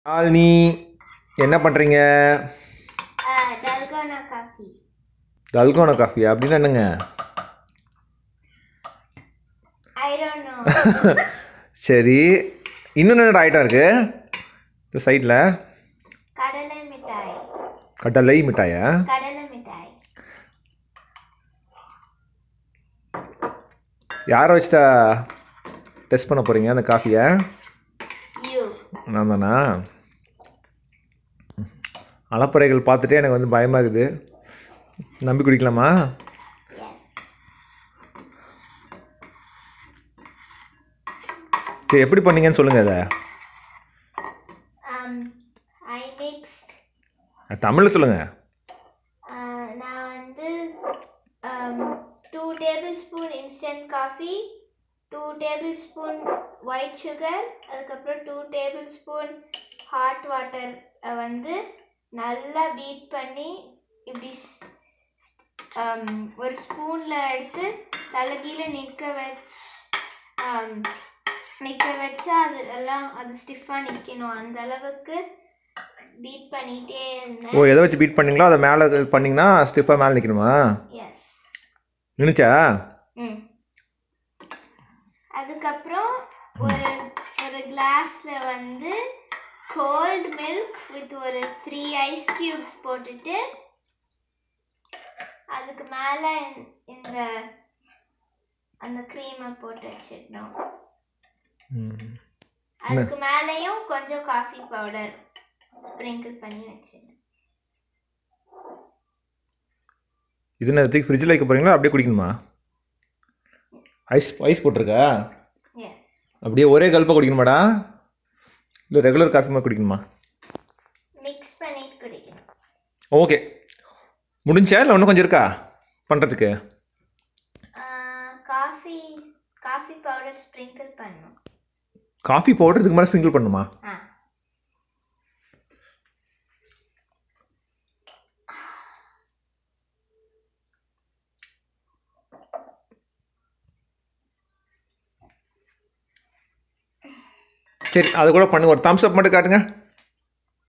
ஆல்னி என்ன பண்ணுறீங்க dalgona coffee தல்கோனா காஃபியா அப்படின்னா என்னங்க ஐ டோன்ட் நோ சரி இன்னும் என்ன ஐட்டம் இருக்குது இந்த சைடில் கடலை மிட்டாய் கடலை மிட்டாயா கடலை மிட்டாய் யாரை வச்சுட்டா டெஸ்ட் பண்ண போகிறீங்க அந்த காஃபியை யூ நான் தானா அலப்பறைகள் பார்த்துட்டே எனக்கு வந்து பயமாக இருக்குது நம்பி குடிக்கலாமா எஸ் சரி எப்படி பண்ணீங்கன்னு சொல்லுங்கள் அதை um ஐ மிக்ஸ்ட் தமிழில் சொல்லுங்கள் நான் வந்து two tablespoon instant coffee two tablespoon white sugar அதுக்கப்புறம் two tablespoon hot water வந்து நல்லா பீட் பண்ணி இப்படி ஸ்- ஸ்- um, ஒரு ஸ்பூனில் எடுத்து தலைகீழ நிற்க வச்சு நிற்க வச்சா அது எல்லாம் அது ஸ்டிஃபாக நிற்கணும் அந்த அளவுக்கு பீட் பண்ணிகிட்டே இருந்தேன் ஓ எதை வச்சு பீட் பண்ணீங்களோ அதை மேலே பண்ணிங்கன்னா ஸ்டிஃபாக மேலே நிற்கணுமா எஸ் நின்றுச்சா ம் அதுக்கப்புறம் ஒரு ஒரு கிளாஸ்ல வந்து கோல்ட் மில்க் வித் ஒரு த்ரீ ஐஸ் கியூப்ஸ் போட்டுட்டு அதுக்கு மேலே இந்த அந்த க்ரீமை போட்டு வச்சிடணும் ம். அதுக்கு மேலேயும் கொஞ்சம் காஃபி பவுடர் ஸ்ப்ரிங்கிள் பண்ணி வச்சிடணும் இது என்ன தூக்கி ஃப்ரிட்ஜில் வைக்க போகிறீங்களா அப்படியே குடிக்கணுமா ஐஸ் ஐஸ் போட்டிருக்கா எஸ் அப்படியே ஒரே கல்ப்பாக குடிக்கணுமாடா இல்லை ரெகுலர் காஃபி மாதிரி குடிக்கணுமா மிக்ஸ் பண்ணிட்டு குடிக்கணும் ஓகே முடிஞ்சா இல்லை இன்னும் கொஞ்சம் இருக்கா பண்ணுறதுக்கு காஃபி காஃபி பவுடர் ஸ்ப்ரிங்கிள் பண்ணணும் காஃபி பவுடர் இதுக்கு மேலே ஸ்ப்ரிங்கிள் பண்ணுமா ஆ சரி அது கூட பண்ணுங்க ஒரு தம்ஸ் அப் மட்டும் காட்டுங்க